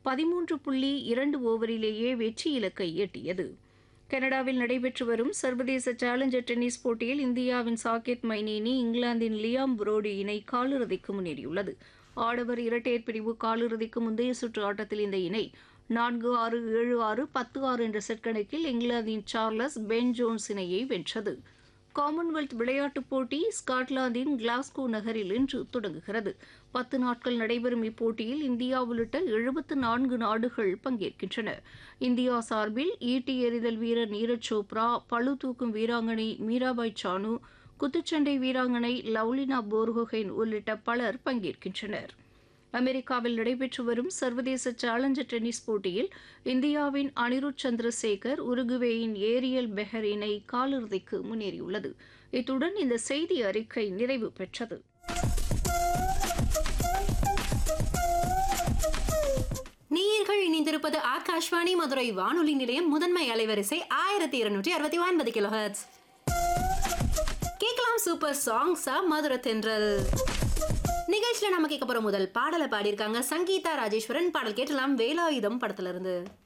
பதிமூன்று புள்ளி இரண்டு ஓவரிலேயே வெற்றி இலக்கை எட்டியது கனடாவில் நடைபெற்று வரும் சர்வதேச சேலஞ்சர் டென்னிஸ் போட்டியில் இந்தியாவின் சாகேத் மைனேனி இங்கிலாந்தின் லியாம் புரோடி இணை காலிறுதிக்கு முன்னேறியுள்ளது ஆடவர் இரட்டையர் பிரிவு காலிறுதிக்கு முந்தைய சுற்று ஆட்டத்தில் இந்த இணை நான்கு ஆறு ஏழு ஆறு பத்து ஆறு என்ற செட் கணக்கில் இங்கிலாந்தின் சார்லஸ் பென் ஜோன்ஸ் இணையை வென்றது காமன்வெல்த் விளையாட்டுப் போட்டி ஸ்காட்லாந்தின் கிளாஸ்கோ நகரில் இன்று தொடங்குகிறது பத்து நாட்கள் நடைபெறும் இப்போட்டியில் இந்தியா உள்ளிட்ட எழுபத்து நான்கு நாடுகள் பங்கேற்கின்றன இந்தியா சார்பில் ஈட்டி எறிதல் வீரர் நீரஜ் சோப்ரா பளு தூக்கும் வீராங்கனை மீராபாய் சானு குத்துச்சண்டை வீராங்கனை லவ்லினா போர்கோஹென் உள்ளிட்ட பலர் பங்கேற்கின்றனர் அமெரிக்காவில் நடைபெற்று வரும் சர்வதேச சேலஞ்சர் டென்னிஸ் போட்டியில் இந்தியாவின் அனிருத் சந்திரசேகர் உருகுவேயின் ஏரியல் பெஹர் இணை காலிறுதிக்கு முன்னேறியுள்ளது இத்துடன் இந்த செய்தி அறிக்கை நிறைவு பெற்றது நீர்கள் இணைந்திருப்பது ஆகாஷ்வாணி மதுரை வானொலி நிலையம் முதன்மை அலைவரிசை ஆயிரத்தி இருநூற்றி அறுபத்தி ஒன்பது கிலோ கேட்கலாம் சூப்பர் சாங்ஸா மதுரை தென்றல் நிகழ்ச்சியில நம்ம கேட்க போற முதல் பாடலை பாடியிருக்காங்க சங்கீதா ராஜேஸ்வரன் பாடல் கேட்டலாம் வேலாயுதம் படத்துல இருந்து